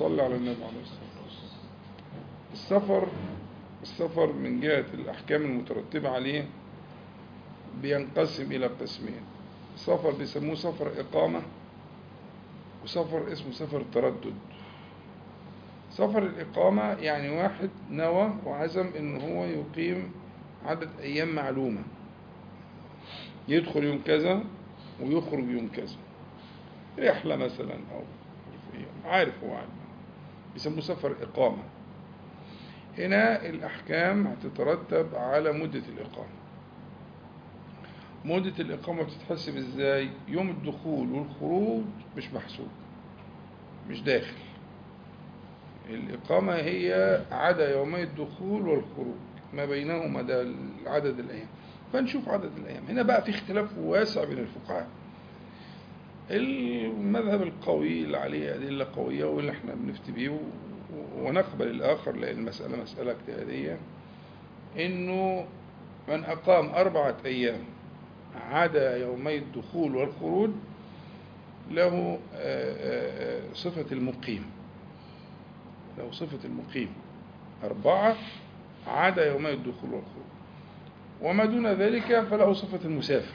صل على النبي عليه الصلاة والسلام السفر السفر من جهة الأحكام المترتبة عليه بينقسم إلى قسمين سفر بيسموه سفر إقامة وسفر اسمه سفر تردد سفر الإقامة يعني واحد نوى وعزم إن هو يقيم عدد أيام معلومة يدخل يوم كذا ويخرج يوم كذا رحلة مثلا أو عارف هو عارف بيسموه سفر إقامة هنا الأحكام هتترتب على مدة الإقامة مدة الإقامة بتتحسب إزاي يوم الدخول والخروج مش محسوب مش داخل الإقامة هي عدا يومي الدخول والخروج ما بينهما ده عدد الأيام فنشوف عدد الأيام هنا بقى في اختلاف واسع بين الفقهاء المذهب القوي اللي عليه أدلة قوية واللي احنا بنفتي بيه ونقبل الآخر لأن المسألة مسألة اجتهادية إنه من أقام أربعة أيام عدا يومي الدخول والخروج له صفة المقيم له صفة المقيم أربعة عدا يومي الدخول والخروج وما دون ذلك فله صفة المسافر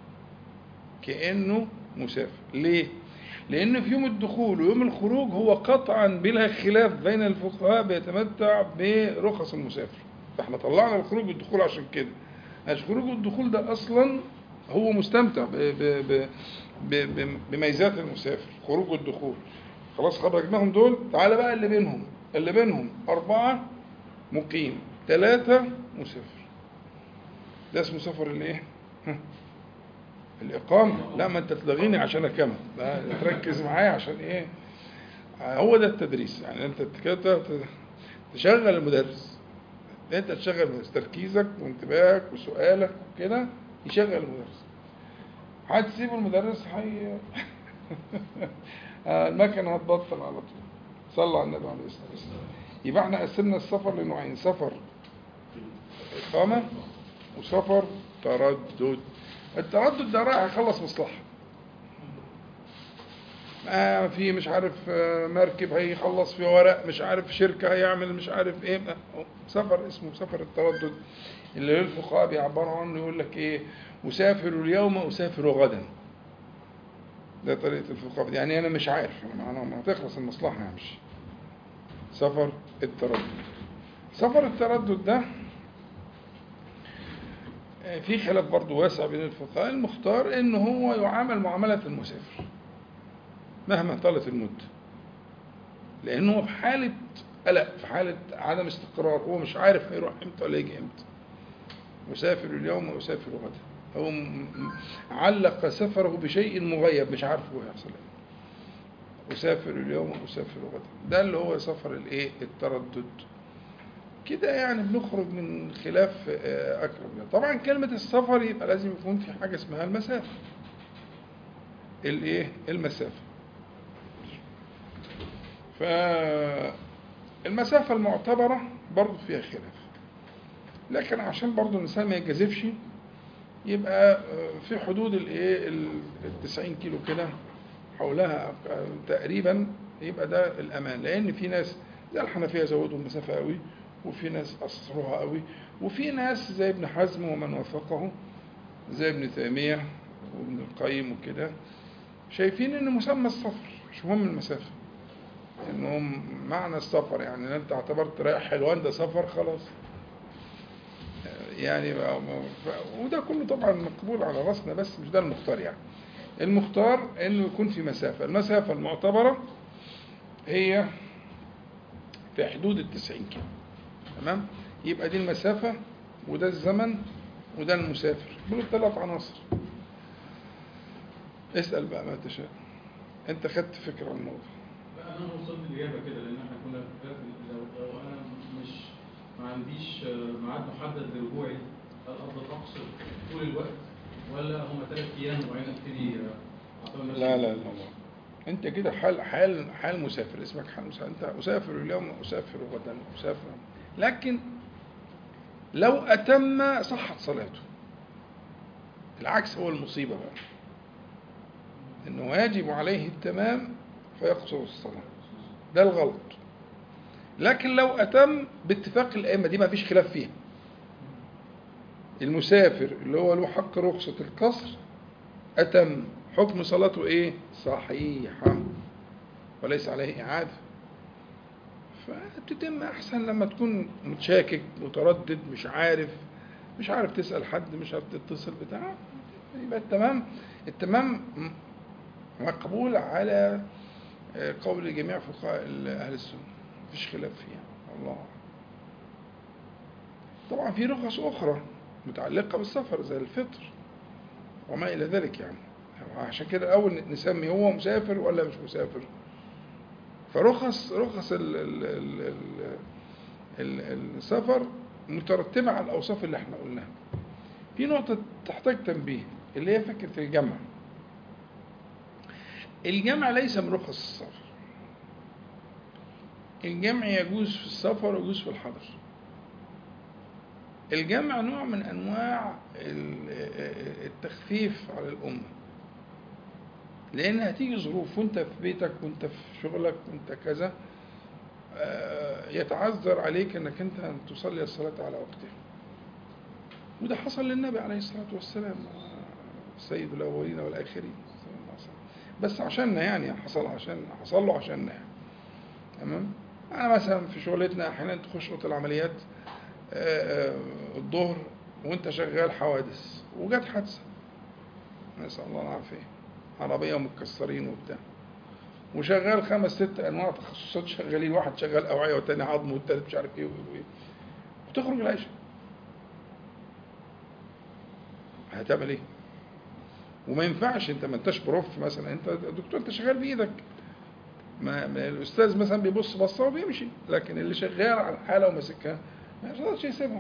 كأنه مسافر ليه؟ لأن في يوم الدخول ويوم الخروج هو قطعا بلا خلاف بين الفقهاء بيتمتع برخص المسافر فاحنا طلعنا الخروج والدخول عشان كده الخروج والدخول ده أصلا هو مستمتع ب ب ب بميزات المسافر خروج والدخول خلاص خرجناهم دول تعالى بقى اللي بينهم اللي بينهم أربعة مقيم ثلاثة مسافر ده اسمه سفر الايه؟ الإقامة لا ما أنت تلغيني عشان أكمل تركز معايا عشان إيه هو ده التدريس يعني أنت كده تشغل المدرس أنت تشغل المدرس تركيزك وانتباهك وسؤالك وكده يشغل المدرس هتسيب المدرس حي المكنة هتبطل على طول صلى على النبي عليه الصلاة والسلام يبقى احنا قسمنا السفر لنوعين سفر إقامة وسفر تردد التردد ده رايح يخلص مصلحة آه في مش عارف آه مركب هيخلص في ورق مش عارف شركة هيعمل مش عارف ايه سفر اسمه سفر التردد اللي الفقهاء بيعبروا عنه يقول لك ايه أسافر اليوم أسافر غدا ده طريقة الفقهاء يعني أنا مش عارف أنا ما تخلص المصلحة همشي سفر التردد سفر التردد ده في خلاف برضه واسع بين الفقهاء المختار ان هو يعامل معاملة المسافر مهما طالت المدة لانه في حالة قلق في حالة عدم استقرار هو مش عارف هيروح امتى ولا يجي امتى مسافر اليوم ويسافر غدا هو علق سفره بشيء مغيب مش عارف هو هيحصل ايه أسافر اليوم وأسافر غدا ده اللي هو سفر الايه التردد كده يعني بنخرج من خلاف أكرم طبعا كلمة السفر يبقى لازم يكون في حاجة اسمها المسافة الايه المسافة فالمسافة المعتبرة برضو فيها خلاف لكن عشان برضو الإنسان ما يجازفش يبقى في حدود الايه ال 90 كيلو كده حولها تقريبا يبقى ده الأمان لأن في ناس زي الحنفية زودوا المسافة قوي وفي ناس أصروها قوي وفي ناس زي ابن حزم ومن وافقه زي ابن تيمية وابن القيم وكده شايفين ان مسمى السفر مش مهم المسافة انهم معنى السفر يعني انت اعتبرت رايح حلوان ده سفر خلاص يعني وده كله طبعا مقبول على راسنا بس مش ده المختار يعني المختار انه يكون في مسافة المسافة المعتبرة هي في حدود التسعين كيلو تمام يبقى دي المسافة وده الزمن وده المسافر دول ثلاث عناصر اسأل بقى ما تشاء انت خدت فكرة عن الموضوع لا انا وصلت الاجابه كده لان احنا كنا لو, لو انا مش ما عنديش ميعاد محدد لرجوعي هل افضل اقصر طول الوقت ولا هم ثلاث ايام وبعدين ابتدي لا لا لا, لا. انت كده حال حال حال مسافر اسمك حال مسافر انت اسافر اليوم اسافر غدا اسافر لكن لو اتم صحت صلاته العكس هو المصيبه بقى انه يجب عليه التمام فيقصر الصلاه ده الغلط لكن لو أتم باتفاق الأئمة دي ما فيش خلاف فيها المسافر اللي هو له حق رخصة القصر أتم حكم صلاته إيه؟ صحيحة وليس عليه إعادة فتتم أحسن لما تكون متشاكك متردد مش عارف مش عارف تسأل حد مش عارف تتصل بتاع يبقى التمام التمام مقبول على قول جميع فقهاء أهل السنة مفيش خلاف فيها الله طبعا في رخص أخرى متعلقة بالسفر زي الفطر وما إلى ذلك يعني عشان كده الأول نسمي هو مسافر ولا مش مسافر فرخص رخص ال ال ال ال السفر مترتبة على الأوصاف اللي احنا قلناها في نقطة تحتاج تنبيه اللي هي فكرة الجمع الجمع ليس من رخص السفر الجمع يجوز في السفر ويجوز في الحضر الجمع نوع من أنواع التخفيف على الأمة لأن هتيجي ظروف وأنت في بيتك وأنت في شغلك وأنت كذا يتعذر عليك أنك أنت أن تصلي الصلاة على وقتها وده حصل للنبي عليه الصلاة والسلام سيد الأولين والآخرين بس عشاننا يعني حصل عشان حصل له عشاننا يعني تمام أنا مثلا في شغلتنا أحيانا تخش أوضة العمليات الظهر وأنت شغال حوادث وجت حادثة نسأل الله العافية عربية ومتكسرين وبتاع وشغال خمس ست انواع تخصصات شغالين واحد شغال اوعيه والتاني عظم والتالت مش عارف ايه وايه وتخرج العشاء هتعمل ايه؟ وما ينفعش انت ما انتش بروف مثلا انت دكتور انت شغال بايدك ما, ما الاستاذ مثلا بيبص بصه وبيمشي لكن اللي شغال على الحاله وماسكها ما يقدرش يسيبهم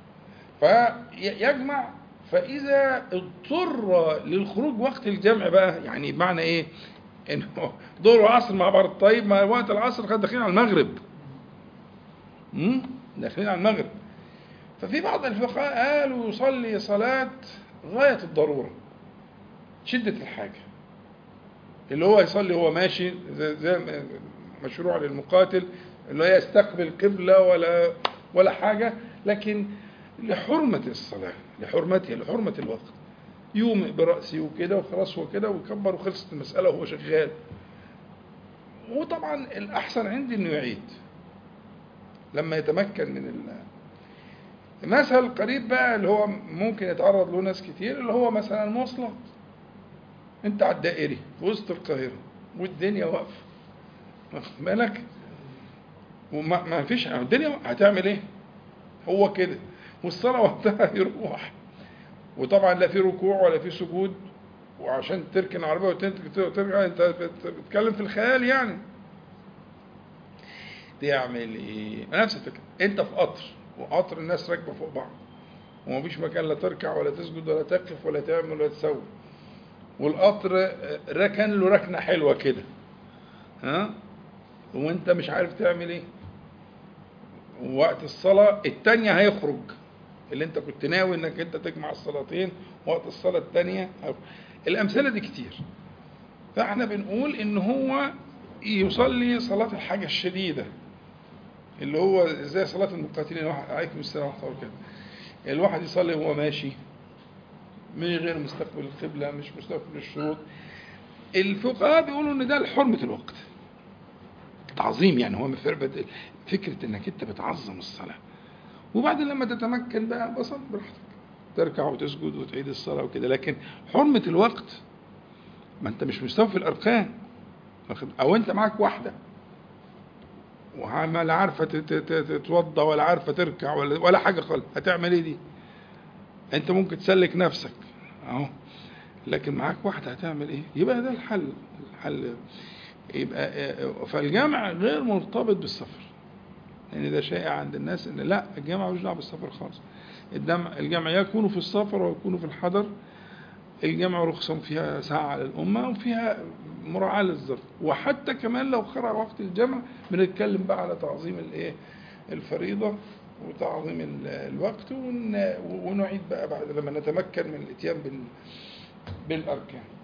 فيجمع فاذا اضطر للخروج وقت الجمع بقى يعني بمعنى ايه؟ انه ظهر وعصر مع بعض طيب ما وقت العصر خد داخلين على المغرب امم داخلين على المغرب ففي بعض الفقهاء قالوا يصلي صلاة غاية الضرورة شدة الحاجة اللي هو يصلي هو ماشي زي, زي مشروع للمقاتل اللي هو يستقبل قبلة ولا ولا حاجة لكن لحرمة الصلاة لحرمتها لحرمة الوقت يومئ برأسه وكده وخلاص هو كده ويكبر وخلصت المسألة وهو شغال وطبعا الأحسن عندي إنه يعيد لما يتمكن من ال مثل قريب بقى اللي هو ممكن يتعرض له ناس كتير اللي هو مثلا المواصلات انت على الدائري في وسط القاهرة والدنيا واقفة واخد بالك وما ما فيش الدنيا هتعمل ايه هو كده والصلاة وقتها يروح وطبعا لا في ركوع ولا في سجود وعشان تركن العربية وترجع انت بتتكلم في الخيال يعني تعمل ايه نفس الفكرة انت في قطر وقطر الناس راكبة فوق بعض ومفيش مكان لا تركع ولا تسجد ولا تقف ولا تعمل ولا تسوي والقطر ركن له ركنة حلوة كده ها وانت مش عارف تعمل ايه ووقت الصلاة التانية هيخرج اللي انت كنت ناوي انك انت تجمع الصلاتين وقت الصلاة التانية الامثلة دي كتير فاحنا بنقول ان هو يصلي صلاة الحاجة الشديدة اللي هو زي صلاة المقاتلين عليكم السلام ورحمة الله وبركاته الواحد يصلي وهو ماشي من غير مستقبل القبلة مش مستقبل الشروط الفقهاء بيقولوا ان ده لحرمة الوقت تعظيم يعني هو فكرة انك انت بتعظم الصلاة وبعدين لما تتمكن بقى بصل براحتك تركع وتسجد وتعيد الصلاة وكده لكن حرمة الوقت ما انت مش مستوى في الاركان او انت معاك واحدة ولا عارفة تتوضى ولا عارفة تركع ولا ولا حاجة خالص هتعمل ايه دي انت ممكن تسلك نفسك اهو لكن معاك واحدة هتعمل ايه يبقى ده الحل الحل يبقى فالجمع غير مرتبط بالسفر لان يعني ده شائع عند الناس ان لا الجمع ملوش دعوه بالسفر خالص الجمع الجمع يكون في السفر ويكون في الحضر الجمع رخصة فيها ساعة على الأمة وفيها مراعاة للظرف وحتى كمان لو خرج وقت الجمع بنتكلم بقى على تعظيم الايه الفريضة وتعظيم الوقت ونعيد بقى بعد لما نتمكن من الاتيان بالأركان